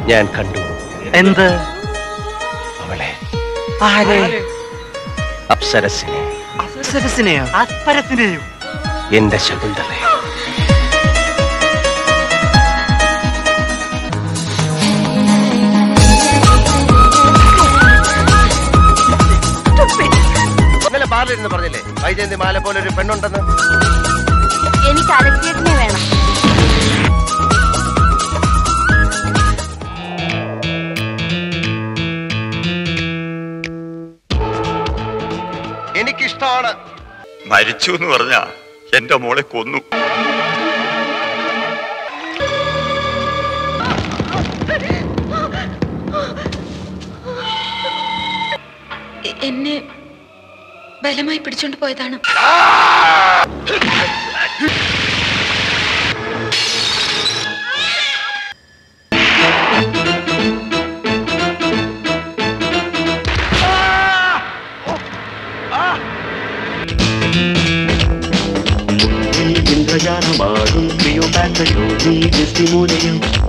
ഞാൻ കണ്ടു എന്ത് അവളെ ആരെ അപ്സരസിനെ അപ്സരസിനെയോ അസ്പരസിനെയോ എന്റെ ശകുന്തളെ ഇന്നലെ ബാറിലിരുന്ന് പറഞ്ഞില്ലേ വൈജയന്തി മാല പോലെ ഒരു പെണ്ണുണ്ടെന്ന് എനിക്ക് അലക്സിയേട്ടനെ വേണം എനിക്കിഷ്ടമാണ് മരിച്ചു എന്ന് പറഞ്ഞാ എന്റെ മോളെ കൊന്നു എ- എന്നെ ബലമായി പിടിച്ചോണ്ട് പോയതാണ് ഇന്ദ്രജാലമാടും ക്ലിയോപാട്രയോ നീ ദൃഷ്ടിമൂലയോ